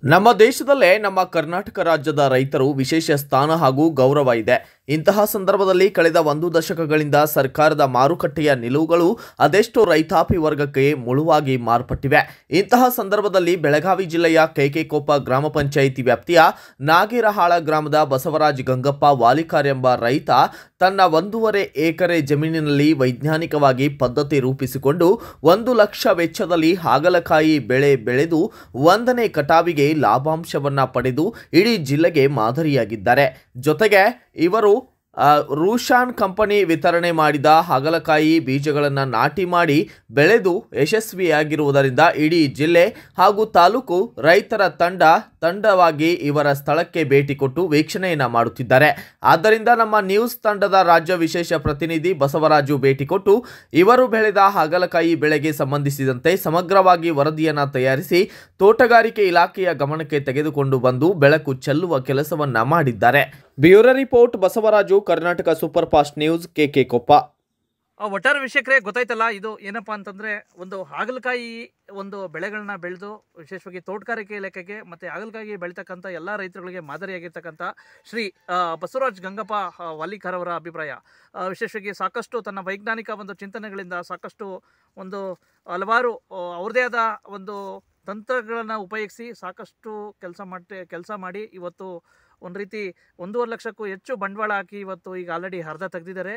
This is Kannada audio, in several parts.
ನಮ್ಮ ದೇಶದಲ್ಲೇ ನಮ್ಮ ಕರ್ನಾಟಕ ರಾಜ್ಯದ ರೈತರು ವಿಶೇಷ ಸ್ಥಾನ ಹಾಗೂ ಗೌರವ ಇದೆ ಇಂತಹ ಸಂದರ್ಭದಲ್ಲಿ ಕಳೆದ ಒಂದು ದಶಕಗಳಿಂದ ಸರ್ಕಾರದ ಮಾರುಕಟ್ಟೆಯ ನಿಲುವುಗಳು ಅದೆಷ್ಟೋ ರೈತಾಪಿ ವರ್ಗಕ್ಕೆ ಮುಳುವಾಗಿ ಮಾರ್ಪಟ್ಟಿವೆ ಇಂತಹ ಸಂದರ್ಭದಲ್ಲಿ ಬೆಳಗಾವಿ ಜಿಲ್ಲೆಯ ಕೆಕೆಕೊಪ್ಪ ಗ್ರಾಮ ಪಂಚಾಯಿತಿ ವ್ಯಾಪ್ತಿಯ ನಾಗೇರಹಾಳ ಗ್ರಾಮದ ಬಸವರಾಜ್ ಗಂಗಪ್ಪ ವಾಲಿಕಾರ್ ಎಂಬ ರೈತ ತನ್ನ ಒಂದೂವರೆ ಎಕರೆ ಜಮೀನಿನಲ್ಲಿ ವೈಜ್ಞಾನಿಕವಾಗಿ ಪದ್ಧತಿ ರೂಪಿಸಿಕೊಂಡು ಒಂದು ಲಕ್ಷ ವೆಚ್ಚದಲ್ಲಿ ಹಾಗಲಕಾಯಿ ಬೆಳೆ ಬೆಳೆದು ಒಂದನೇ ಕಟಾವಿಗೆ ಲಾಭಾಂಶವನ್ನ ಪಡೆದು ಇಡೀ ಜಿಲ್ಲೆಗೆ ಮಾದರಿಯಾಗಿದ್ದಾರೆ ಜೊತೆಗೆ ಇವರು ಆ, ರೂಶಾನ್ ಕಂಪನಿ ವಿತರಣೆ ಮಾಡಿದ ಹಾಗಲಕಾಯಿ ಬೀಜಗಳನ್ನು ನಾಟಿ ಮಾಡಿ ಬೆಳೆದು ಯಶಸ್ವಿಯಾಗಿರುವುದರಿಂದ ಇಡೀ ಜಿಲ್ಲೆ ಹಾಗೂ ತಾಲೂಕು ರೈತರ ತಂಡ ತಂಡವಾಗಿ ಇವರ ಸ್ಥಳಕ್ಕೆ ಭೇಟಿ ಕೊಟ್ಟು ವೀಕ್ಷಣೆಯನ್ನ ಮಾಡುತ್ತಿದ್ದಾರೆ ಆದ್ದರಿಂದ ನಮ್ಮ ನ್ಯೂಸ್ ತಂಡದ ರಾಜ್ಯ ವಿಶೇಷ ಪ್ರತಿನಿಧಿ ಬಸವರಾಜು ಭೇಟಿ ಕೊಟ್ಟು ಇವರು ಬೆಳೆದ ಹಾಗಲಕಾಯಿ ಬೆಳೆಗೆ ಸಂಬಂಧಿಸಿದಂತೆ ಸಮಗ್ರವಾಗಿ ವರದಿಯನ್ನ ತಯಾರಿಸಿ ತೋಟಗಾರಿಕೆ ಇಲಾಖೆಯ ಗಮನಕ್ಕೆ ತೆಗೆದುಕೊಂಡು ಬಂದು ಬೆಳಕು ಚೆಲ್ಲುವ ಕೆಲಸವನ್ನ ಮಾಡಿದ್ದಾರೆ bureau report Basavaraju Karnataka super fast news K K Koppa ಆ, ಒಟ್ಟಾರೆ ವಿಷಯಕ್ಕೆ ಗೊತ್ತಾಯ್ತಲ್ಲ ಇದು ಏನಪ್ಪ ಅಂತಂದ್ರೆ ಒಂದು ಹಾಗಲಕಾಯಿ ಒಂದು ಬೆಳೆಗಳನ್ನ ಬೆಳೆದು ವಿಶೇಷವಾಗಿ ತೋಟಗಾರಿಕೆ ಇಲಾಖೆಗೆ ಮತ್ತೆ ಹಾಗಲಕಾಯಿ ಬೆಳೀತಕ್ಕಂಥ ಎಲ್ಲ ರೈತರುಗಳಿಗೆ ಮಾದರಿಯಾಗಿರ್ತಕ್ಕಂಥ ಶ್ರೀ ಆ, ಬಸವರಾಜ್ ಗಂಗಪ್ಪ ಆ, ವಾಲಿಕರ್ ಅವರ ಅಭಿಪ್ರಾಯ ಆ, ವಿಶೇಷವಾಗಿ ಸಾಕಷ್ಟು ತನ್ನ ವೈಜ್ಞಾನಿಕ ಒಂದು ಚಿಂತನೆಗಳಿಂದ ಸಾಕಷ್ಟು ಒಂದು ಹಲವಾರು ಆ, ಅವ್ರದೇ ಆದ ಒಂದು ತಂತ್ರಗಳನ್ನು ಉಪಯೋಗಿಸಿ ಸಾಕಷ್ಟು ಕೆಲಸ ಮಾಡಿ ಕೆಲಸ ಮಾಡಿ ಇವತ್ತು ಒಂದು ರೀತಿ ಒಂದೂವರೆ ಲಕ್ಷಕ್ಕೂ ಹೆಚ್ಚು ಬಂಡವಾಳ ಹಾಕಿ ಇವತ್ತು ಈಗ ಆಲ್ರೆಡಿ ಅರ್ಧ ತೆಗೆದಿದ್ದಾರೆ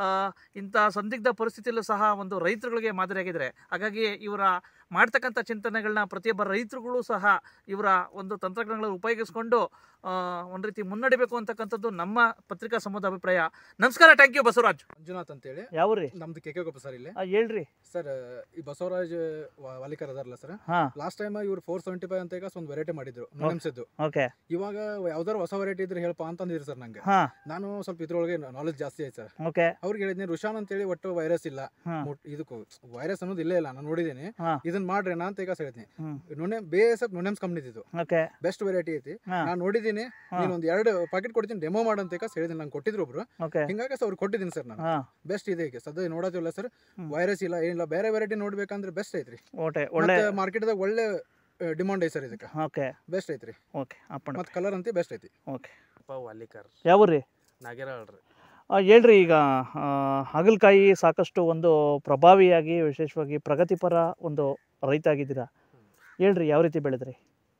ಇಂಥ ಸಂದಿಗ್ಧ ಪರಿಸ್ಥಿತಿಯಲ್ಲೂ ಸಹ ಒಂದು ರೈತರುಗಳಿಗೆ ಮಾದರಿಯಾಗಿದ್ದಾರೆ ಹಾಗಾಗಿ ಇವರ ಮಾಡ್ತಕ್ಕಂಥ ಚಿಂತನೆಗಳನ್ನ ಪ್ರತಿಯೊಬ್ಬ ರೈತರುಗಳು ಸಹ ಇವರ ಒಂದು ತಂತ್ರಜ್ಞಾನಗಳನ್ನು ಉಪಯೋಗಿಸ್ಕೊಂಡು ಒಂದು ರೀತಿ ಮುನ್ನಡಿಬೇಕು ಅಂತಕ್ಕಂಥದ್ದು ನಮ್ಮ ಪತ್ರಿಕಾ ಸಮೂಹದ ಅಭಿಪ್ರಾಯ ನಮಸ್ಕಾರ ಥ್ಯಾಂಕ್ ಯು ಬಸವರಾಜ್ ಮಂಜುನಾಥ್ ಅಂತೇಳಿ ಯಾವ ರೀ ನಮ್ದು ಕೆಕೆ ಗೊಪ್ಪ ಸರ್ ಇಲ್ಲಿ ಹೇಳ್ರಿ ಸರ್ ಈ ಬಸವರಾಜ್ ವ- ವಾಲಿಕರ್ ಅದಾರಲ್ಲ ಸರ್ ಹಾ ಲಾಸ್ಟ್ ಟೈಮ್ ಇವ್ರು ಫೋರ್ ಸೆವೆಂಟಿ ಫೈವ್ ಅಂತ ಈಗ ಒಂದು ವೆರೈಟಿ ಮಾಡಿದ್ರು ನೆಮ್ಸಿದ್ದು ಓಕೆ ಇವಾಗ ಯಾವ್ದಾರು ಹೊಸ ವೆರೈಟಿ ಇದ್ರೆ ಹೇಳಪ್ಪ ಅಂತಂದಿದ್ರು ಸರ್ ನಂಗೆ ಹಾ ನಾನು ಸ್ವಲ್ಪ ಇದ್ರೊಳಗೆ ನಾಲೆಜ್ ಜಾಸ್ತಿ ಐತೆ ಸರ್ ಓಕೆ ಅವ್ರಿಗೆ ಹೇಳಿದ್ನಿ ರುಶಾನ್ ಅಂತೇಳಿ ಒಟ್ಟು ವೈರಸ್ ಇಲ್ಲ ಹಾ ಮುಟ್- ಇದಕ್ಕೂ ವೈರಸ್ ಅನ್ನೋದು ಇಲ್ಲೇ ಇಲ್ಲ ನಾನು ನೋಡಿದ್ದೀನಿ ಹಾ. ಇದನ್ನ ಮಾಡ್ರಿ ನಾ ಅಂತ ಈಗ ಹೇಳಿದ್ನಿ ಹ್ಮ್ ನೊಣೆ ಬೇಸ್ ನೊನೆಮ್ಸ್ ಕಂಪ್ನಿದ್ದು ಓಕೆ ಬೆಸ್ಟ್ ವೆರೈಟಿ ಐತಿ ಹಾ ನಾನು ನೋಡಿದ್ದೀನಿ ಹಾ. ನೀನು ಒಂದು ಎರಡು ಪಾಕೆಟ್ ಕೊಡ್ತೀನಿ ಡೆಮೋ ಮಾಡಂತ ಈಗ ಹೇಳಿದ್ದೀನಿ ನಂಗೆ ಕೊಟ್ಟಿದ್ರು ಒಬ್ರು ಓಕೆ ಹಿಂಗಾಗಿ ಸರ್ ಅವ್ರು ಕೊಟ್ಟಿದ್ದೀನಿ ಸರ್ ನಾನು ಹಾ ಬೆಸ್ಟ್ ಇದೆ ಈಗ ಸದ್ಯ ನೋಡೋದಿಲ್ಲ ಸರ್ ಹ್ಮ್. ವೈರಸ್ ಇಲ್ಲ ಏನಿಲ್ಲ ಬೇರೆ ವೆರೈಟಿ ನೋಡ್ಬೇಕಂದ್ರೆ ಬೆಸ್ಟ್ ಐತ್ರಿ ಓಕೆ ಒಳ್ಳೆ ಮತ್ತೆ ಮಾರ್ಕೆಟ್ದಾಗ ಒಳ್ಳೆ ಡಿಮಾಂಡ್ ಐತಿ ಸರ್ ಇದಕ್ಕೆ ಓಕೆ ಬೆಸ್ಟ್ ಐತ್ರಿ ಓಕೆ ಅಪ್ಪಣ ಮತ್ತೆ ಕಲರ್ ಅಂತ ಬೆಸ್ಟ್ ಐತಿ ಓಕೆ ವಾಲಿಕರ್ ಯಾವ ರೀ ನಾಗೇರಳ್ರಿ ಆ, ಹೇಳ್ರಿ ಈಗ ಆ, ಹಾಗಲಕಾಯಿ ಸಾಕಷ್ಟು ಒಂದು ಪ್ರಭಾವಿಯಾಗಿ ವಿಶೇಷವಾಗಿ ಪ್ರಗತಿಪರ ಒಂದು ರೈತ ಆಗಿದ್ದೀರಾ ಹೇಳ್ರಿ ಯಾವ ರೀತಿ ಬೆಳೆದ್ರಿ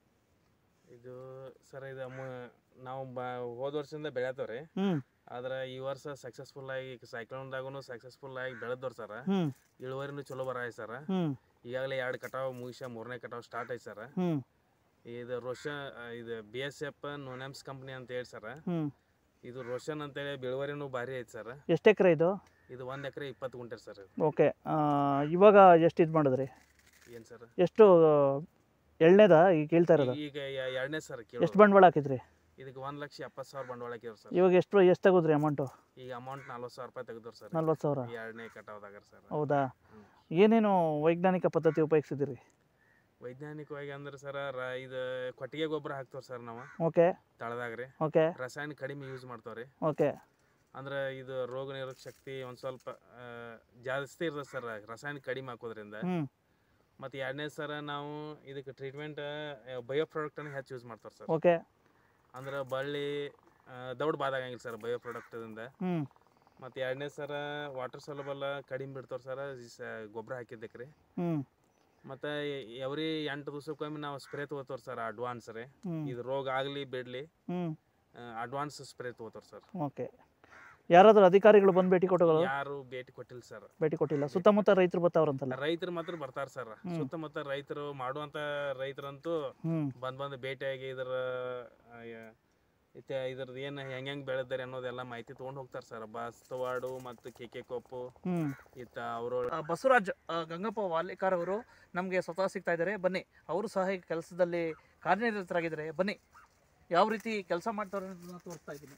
ಇದು ಸರ್ ಇದು ಮು- ನಾವು ಬ ಹೋದ ವರ್ಷದಿಂದ ಬೆಳೆಯತ್ತವ್ರಿ ಹ್ಮ್ ಆದ್ರೆ ಈ ವರ್ಷ ಸಕ್ಸಸ್ಫುಲ್ ಆಗಿ ಸೈಕ್ಲೋನ್ದಾಗೂ ಸಕ್ಸಸ್ಫುಲ್ ಆಗಿ ಬೆಳೆದವ್ರು ಸರ್ ಹ್ಮ್ ಇಳುವರಿನೂ ಚಲೋ ಬರ ಐತೆ ಸರ್ ಹ್ಮ್ ಈಗಾಗಲೇ ಎರಡು ಕಟಾವು ಮುಗಿಸ ಮೂರನೇ ಕಟಾವು ಸ್ಟಾರ್ಟ್ ಐತೆ ಸರ್ ಹ್ಮ್ ಇದು ರೋಷನ್ ಇದು B S F Nunhems company ಅಂತ ಹೇಳಿ ಸರ್ ಹ್ಮ್ ಇದು ರೋಷನ್ ಅಂತೇಳಿ ಇಳುವರಿನೂ ಭಾರಿ ಐತೆ ಸರ್ ಎಷ್ಟು ಎಕರೆ ಇದು ಇದು ಒಂದು ಎಕರೆ ಇಪ್ಪತ್ತು ಗುಂಟೆ ಸರ್ ಓಕೆ ಇವಾಗ ಎಷ್ಟು ಇದು ಮಾಡಿದ್ರಿ ಏನು ಸರ್ ಎಷ್ಟು ಎಳ್ನೇದ ಈಗ ಕೇಳ್ತಾ ಇರೋದು ಈಗ ಎರಡನೇ ಸರ್ ಎಷ್ಟು ಕೇಳೋದು ಬಂಡವಾಳ ಹಾಕಿದ್ರಿ ಇದಕ್ಕೆ ಒಂದು ಲಕ್ಷ ಎಪ್ಪತ್ತು ಸಾವಿರ ಬಂಡವಾಳ ಹಾಕಿದ್ರು ಸರ್ ಇವಾಗ ಎಷ್ಟು ಎಷ್ಟು ತಗೋದ್ರಿ ಅಮೌಂಟು ಈಗ ಅಮೌಂಟ್ ನಲ್ವತ್ತು ಸಾವಿರ ರೂಪಾಯಿ ತೆಗೆದ್ರು ಸರ್ ನಲ್ವತ್ತು ಸಾವಿರ ಎರಡನೇ ಕಟಾವ್ದಾಗ ಸರ್ ಹೌದಾ ಹ್ಮ್. ಏನೇನು ವೈಜ್ಞಾನಿಕ ಪದ್ಧತಿ ಉಪಯೋಗಿಸಿದಿರಿ ವೈಜ್ಞಾನಿಕವಾಗಿ ಅಂದ್ರೆ ಸರ ರ ಇದು ಕೊಟ್ಟಿಗೆ ಗೊಬ್ಬರ ಹಾಕ್ತೇವೆ ಸರ್ ನಾವು ಓಕೆ ತಳದಾಗ ರೀ ಓಕೆ ರಾಸಾಯನಿಕ ಕಡಿಮೆ ಯೂಸ್ ಮಾಡ್ತೇವೆ ರೀ ಓಕೆ ಅಂದ್ರೆ ಇದು ರೋಗ ನಿರೋಧಕ ಶಕ್ತಿ ಒಂದು ಸ್ವಲ್ಪ ಆ, ಜಾಸ್ತಿ ಇರ್ತದೆ ಸರ್ ರಾಸಾಯನಿಕ ಕಡಿಮೆ ಹಾಕೋದ್ರಿಂದ ಹ್ಞೂ ಮತ್ತು ಎರಡನೇ ಸರ ನಾವು ಇದಕ್ಕೆ ಟ್ರೀಟ್ಮೆಂಟ್ ಬಯೋ ಪ್ರಾಡಕ್ಟನ್ನು ಹೆಚ್ಚು ಯೂಸ್ ಮಾಡ್ತಾರೆ ಸರ್ ಓಕೆ ಅಂದ್ರೆ ಬಳ್ಳಿ ಆ, ದೌಡ್ ಬಾದಾಗಂಗಿಲ್ಲ ಸರ್ ಬಯೋ ಪ್ರಾಡಕ್ಟದಿಂದ ಹ್ಞೂ ಮತ್ತು ಎರಡನೇ ಸರ ವಾಟರ್ ಸೊಲಬಲ್ ಕಡಿಮೆ ಬಿಡ್ತಾವೆ ಸರ್ ಗೊಬ್ಬರ ಹಾಕಿದ್ದಕ್ಕೆ ರೀ ಹ್ಞೂ ಮತ್ತು ಎವ್ರಿ ಎಂಟು ದಿವ್ಸಕ್ಕೊಮ್ಮೆ ನಾವು ಸ್ಪ್ರೇ ತೊಗೋತಾರ ಸರ್ ಅಡ್ವಾನ್ಸ್ ರೀ ಹ್ಞೂ ಇದು ರೋಗ ಆಗಲಿ ಬಿಡಲಿ ಹ್ಞೂ ಅಡ್ವಾನ್ಸ್ ಸ್ಪ್ರೇ ತೊಗೋತಾರ ಸರ್ ಓಕೆ ಯಾರಾದರೂ ಅಧಿಕಾರಿಗಳು ಬಂದು ಭೇಟಿ ಕೊಟ್ಟೋಗಲ್ಲ ಯಾರು ಭೇಟಿ ಕೊಟ್ಟಿಲ್ಲ ಸರ್ ಭೇಟಿ ಕೊಟ್ಟಿಲ್ಲ ಸುತ್ತಮುತ್ತ ರೈತರು ಬರ್ತಾವ್ರಂತಲ್ಲ ರೈತರು ಮಾತ್ರ ಬರ್ತಾರ ಸರ್ ಹ್ಮ್. ಸುತ್ತಮುತ್ತ ರೈತರು ಮಾಡುವಂತ ರೈತರಂತೂ ಹ್ಞೂ ಬಂದ್ ಬಂದು ಭೇಟಿಯಾಗಿ ಇದರ ಆ, ಯ- ಇತ್ತ ಇದ್ರದ್ದು ಏನು ಹೆಂಗ್ ಹೆಂಗ್ ಬೆಳೆದಾರೆ ಅನ್ನೋದೆಲ್ಲ ಮಾಹಿತಿ ತೊಗೊಂಡು ಹೋಗ್ತಾರೆ ಸರ್ ಬಾಸ್ತವಾಡು ಮತ್ತು ಕೆ ಕೆ ಕೊಪ್ಪು ಹ್ಞೂ ಇತ್ತ ಅವರು ಬಸವರಾಜ್ ಆ, ಗಂಗಪ್ಪ ವಾಲಿಕಾರ್ ಅವರು ನಮಗೆ ಸ್ವತಃ ಸಿಗ್ತಾ ಇದ್ದಾರೆ ಬನ್ನಿ ಅವರು ಸಹ ಈ ಕೆಲಸದಲ್ಲಿ ಕಾರ್ಯನಿರತರಾಗಿದ್ದಾರೆ ಬನ್ನಿ ಯಾವ ರೀತಿ ಕೆಲಸ ಮಾಡ್ತಾರೆ ಅನ್ನೋದನ್ನ ತೋರಿಸ್ತಾ ಇದ್ದೀನಿ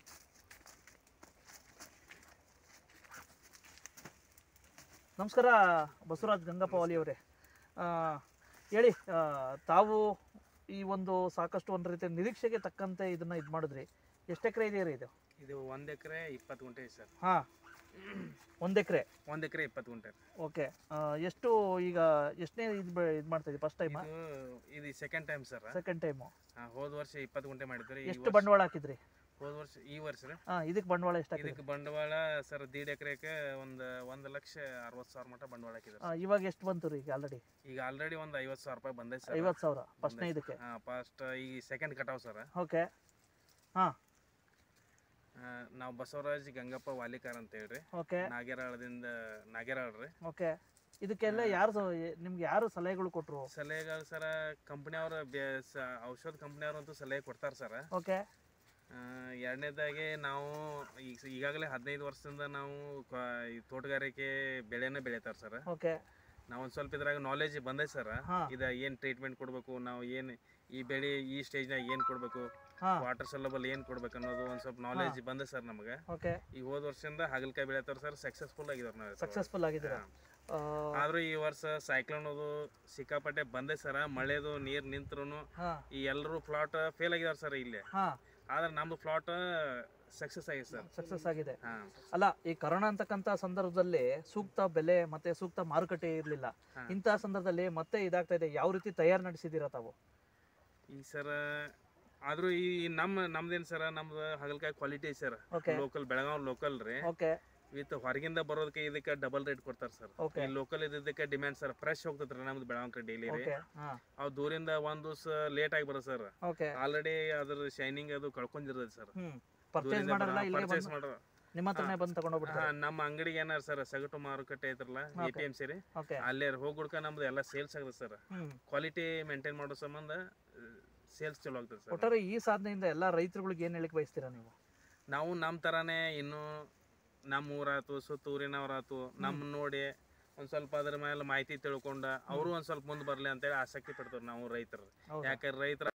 ನಮಸ್ಕಾರ ಬಸವರಾಜ್ ಗಂಗಪ್ಪ ವಾಲಿ ಅವರೇ ಹೇಳಿ ಆ, ತಾವು ಈ ಒಂದು ಸಾಕಷ್ಟು ಒಂದು ರೀತಿಯ ನಿರೀಕ್ಷೆಗೆ ತಕ್ಕಂತೆ ಇದನ್ನ ಇದು ಮಾಡಿದ್ರಿ ಎಷ್ಟು ಎಕರೆ ಇದೆ ರೀ ಇದು ಇದು ಒಂದ್ ಎಕರೆ ಇಪ್ಪತ್ತು ಗುಂಟೆ ಐತೆ ಸರ್ ಹಾಂ ಒಂದು ಎಕರೆ ಒಂದ್ ಎಕರೆ ಇಪ್ಪತ್ತು ಗುಂಟೆ ಓಕೆ ಎಷ್ಟು ಈಗ ಎಷ್ಟನೇ ಇದು ಇದು ಮಾಡ್ತಾ ಇದ್ದೀವಿ ಫಸ್ಟ್ ಟೈಮಾ ಇದು ಇದು second time sir second time ಹೋದ ವರ್ಷ ಇಪ್ಪತ್ತು ಗುಂಟೆ ಮಾಡಿದ್ರಿ ಈ ಎಷ್ಟು ವರ್ಷ- ಬಂಡವಾಳ ಹಾಕಿದ್ರಿ ಹೋದ ವರ್ಷ ಈ ವರ್ಷ ರೀ ಹಾಂ ಇದಕ್ಕೆ ಬಂಡವಾಳ ಎಷ್ಟು ಹಾಕಿದ್ರಿ ಇದಕ್ಕೆ ಬಂಡವಾಳ ಸರ್ ದೀಡ್ ಎಕರೆಗೆ ಒಂದು ಒಂದು ಲಕ್ಷ ಅರವತ್ತು ಸಾವಿರ ಮಟ್ಟ ಬಂಡವಾಳ ಹಾಕಿದ್ರು ಆ, ಇವಾಗ ಎಷ್ಟು ಬಂತು ರೀ ಈಗ ಆಲ್ರೆಡಿ ಈಗ ಆಲ್ರೆಡಿ ಒಂದು ಐವತ್ತು ಸಾವಿರ ರೂಪಾಯಿ ಬಂದೈತೆ ಸರ್ ಐವತ್ತು ಸಾವಿರ ಫಸ್ಟ್ನೇ ಇದಕ್ಕೆ ಹಾಂ ಫಸ್ಟ್ ಈ ಸೆಕೆಂಡ್ ಕಟಾವ್ ಸರ್ ಓಕೆ ಹಾಂ ನಾವು ಬಸವರಾಜ್ ಗಂಗಪ್ಪ ವಾಲಿಕಾರ್ ಅಂತ ಹೇಳ್ರಿ ಓಕೆ ನಾಗೇರಾಳದಿಂದ ನಾಗೇರಾಳ್ ರೀ ಓಕೆ ಇದಕ್ಕೆಲ್ಲ ಯಾರು ಸ- ನಿಮ್ಗೆ ಯಾರು ಸಲಹೆಗಳು ಕೊಟ್ಟರು ಸಲಹೆಗಳು ಸರ ಕಂಪ್ನಿಯವ್ರ ಔಷಧ ಕಂಪ್ನಿಯವ್ರಂತೂ ಸಲಹೆ ಕೊಡ್ತಾರೆ ಸರ್ ಓಕೆ ಎರಡನೇದಾಗಿ ನಾವು ಈಗ ಈಗಾಗಲೇ ಹದಿನೈದು ವರ್ಷದಿಂದ ನಾವು ಕ- ಈ ತೋಟಗಾರಿಕೆ ಬೆಳೆನ ಬೆಳಿತಾರೆ ಸರ್ ಓಕೆ ನಾವು ಒಂದು ಸ್ವಲ್ಪ ಇದ್ರಾಗ ನಾಲೆಜ್ ಬಂದೈತೆ ಸರ್ ಹಾಂ ಇದ ಏನು ಟ್ರೀಟ್ಮೆಂಟ್ ಕೊಡಬೇಕು ನಾವು ಏನು ಈ ಬೆಳೆ ಈ ಸ್ಟೇಜ್ನಾಗ ಏನು ಕೊಡಬೇಕು ಹಾಂ ವಾಟರ್ ಸಲಬಲ್ ಏನು ಕೊಡ್ಬೇಕು ಅನ್ನೋದು ಒಂದು ಸ್ವಲ್ಪ ನಾಲೆಜ್ ಬಂದ ಸರ್ ನಮಗೆ ಓಕೆ ಈಗ ಹೋದ ವರ್ಷದಿಂದ ಹಾಗಲಕಾಯಿ ಬೆಳಿತಾರೆ ಸರ್ ಸಕ್ಸಸ್ಫುಲ್ ಆಗಿದಾರೆ ನಾವು ಸಕ್ಸಸ್ಫುಲ್ ಆಗಿದ್ದೀರಾ ಆ, ಆದ್ರೂ ಈ ವರ್ಷ ಸೈಕ್ಲೋನ್ ಅದು ಸಿಕ್ಕಾಪಟ್ಟೆ ಬಂದೆ ಸರ ಮಳೆದು ನೀರು ನಿಂತ್ರು ಹಾಂ ಈ ಎಲ್ಲರೂ ಫ್ಲಾಟ್ ಫೇಲ್ ಆಗಿದಾರೆ ಸರ್ ಇಲ್ಲಿ ಹಾಂ ಆದ್ರೆ ನಮ್ದು ಫ್ಲಾಟ್ ಸಕ್ಸಸ್ ಆಗಿದೆ ಸರ್ ಸಕ್ಸಸ್ ಆಗಿದೆ ಹಾಂ ಅಲ್ಲ ಈ ಕರೋನಾ ಅಂತಕ್ಕಂಥ ಸಂದರ್ಭದಲ್ಲಿ ಸೂಕ್ತ ಬೆಲೆ ಮತ್ತೆ ಸೂಕ್ತ ಮಾರುಕಟ್ಟೆ ಇರಲಿಲ್ಲ ಹಾ. ಇಂತಹ ಸಂದರ್ಭದಲ್ಲಿ ಮತ್ತೆ ಇದಾಗ್ತಾ ಇದೆ ಯಾವ ರೀತಿ ತಯಾರು ನಡೆಸಿದ್ದೀರಾ ತಾವು ಈ ಸರ ಆದ್ರೂ ಈ ನಮ್ಮ ನಮ್ದೇನು ಸರ ನಮ್ದು ಹಾಗಲಕಾಯಿ ಕ್ವಾಲಿಟಿ ಐತಿ sir okay local Belgaum local ರೀ ಓಕೆ ವಿತ್ ಹೊರಗಿಂದ ಬರೋದಕ್ಕೆ ಇದಕ್ಕೆ ಡಬಲ್ ರೇಟ್ ಕೊಡ್ತಾರೆ ಸರ್ ಓಕೆ ಈ ಲೋಕಲ್ ಇದ್ದಕ್ಕೆ ಡಿಮ್ಯಾಂಡ್ ಸರ್ ಫ್ರೆಶ್ ಹೋಗ್ತೈತ್ರಿ ನಮ್ದು ಬೆಳಗಾವ್ ಕಡೆ ಡೈಲಿ ರೀ ಓಕೆ ಹಾಂ ಅವ್ ದೂರಿಂದ ಒಂದ್ ದಿವಸ ಲೇಟ್ ಆಗಿ ಬರೋ ಸರ್ ಓಕೆ ಆಲ್ರೆಡಿ ಅದ್ರ ಶೈನಿಂಗ್ ಅದು ಕಳ್ಕೊಂಡಿರ್ತದೆ ಸರ್ ಹ್ಞೂ ಪರ್ಚೇಸ್ ಮಾಡೋಲ್ಲ ಇಲ್ಲಿಗೆ ಪರ್ಚೇಸ್ ಬಂದು ಮಾಡೋ ನಿಮ್ಮ ಹತ್ರನೇ ಬಂದು ತಗೊಂಡೋಗ್ಬಿಡ್ತಾರೆ ನಮ್ಮ ಅಂಗಡಿಗೆ ಏನಾರ ಸರ್ ಸಗಟು ಮಾರುಕಟ್ಟೆ ಐತ್ರಲ್ಲ ಎ ಪಿ ಎಂ ಸಿ ರೀ ಓಕೆ ಅಲ್ಲೇ ಹೋಗ್ಬಿಡ್ಕ ನಮ್ದು ಎಲ್ಲ ಸೇಲ್ಸ್ ಆಗುತ್ತೆ ಸರ್ ಹ್ಞೂ ಕ್ವಾಲಿಟಿ ಮೇಂಟೈನ್ ಮಾಡೋ ಸಂಬಂಧ ಸೇಲ್ಸ್ ಚಲೋ ಆಗ್ತದೆ ಸರ್ ಒಟ್ಟಾರೆ ಈ ಸಾಧನೆಯಿಂದ ಎಲ್ಲ ರೈತರುಗಳಿಗೆ ಏನು ಹೇಳಿಕ್ ಬಯಸ್ತೀರಾ ನೀವು ನಾವು ನಮ್ಮ ಥರನೇ ಇನ್ನೂ ನಮ್ಮ ಊರಾತು ಸುತ್ತ ಊರಿನವರಾತು ನಮ್ಮ ನೋಡಿ ಒಂದು ಸ್ವಲ್ಪ ಅದ್ರ ಮೇಲೆ ಮಾಹಿತಿ ತಿಳ್ಕೊಂಡ ಅವರು ಒಂದು ಸ್ವಲ್ಪ ಮುಂದೆ ಬರಲಿ ಅಂತೇಳಿ ಆಸಕ್ತಿ ಪಡ್ತಾರೆ ನಾವು ರೈತರು ಹೌದಾ? ಯಾಕಂದ್ರೆ ರೈತರ